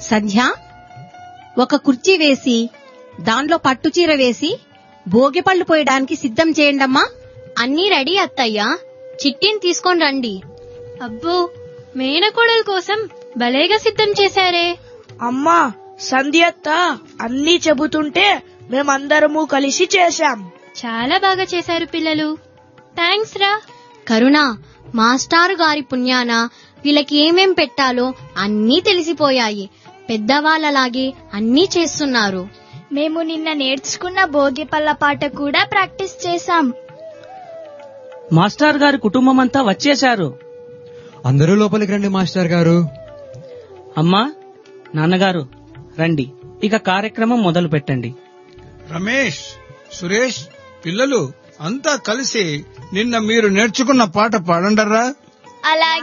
సంధ్య ఒక కుర్చీ వేసి దానిలో పట్టుచీర వేసి భోగిపళ్ళు పోయడానికి సిద్ధం చేయండమ్మా అన్నీ రెడీ అత్తయ్యా చిట్టిని తీసుకొని రండి అబ్బో మేనకోడల కోసం భలేగా సిద్ధం చేశారే అమ్మా సంధ్యత్త అన్నీ చెబుతుంటే మేమందరము కలిసి చేశాం చాలా బాగా చేశారు పిల్లలు థ్యాంక్స్ రా కరుణ మాస్టారు గారి పుణ్యాన వీళ్ళకి ఏమేం పెట్టాలో అన్నీ తెలిసిపోయాయి పెద్దవాళ్ళలాగే అన్నీ చేస్తున్నారు మేము నిన్న నేర్చుకున్న భోగిపల్ల పాట కూడా ప్రాక్టీస్ చేశాం మాస్టర్ గారి కుటుంబం అంతా వచ్చేశారు అందరూ లోపలికి రండి మాస్టర్ గారు అమ్మా నాన్నగారు రండి ఇక కార్యక్రమం మొదలు పెట్టండి రమేష్ సురేష్ పిల్లలు అంతా కలిసి నిన్న మీరు నేర్చుకున్న పాట పాడండరా అలాగే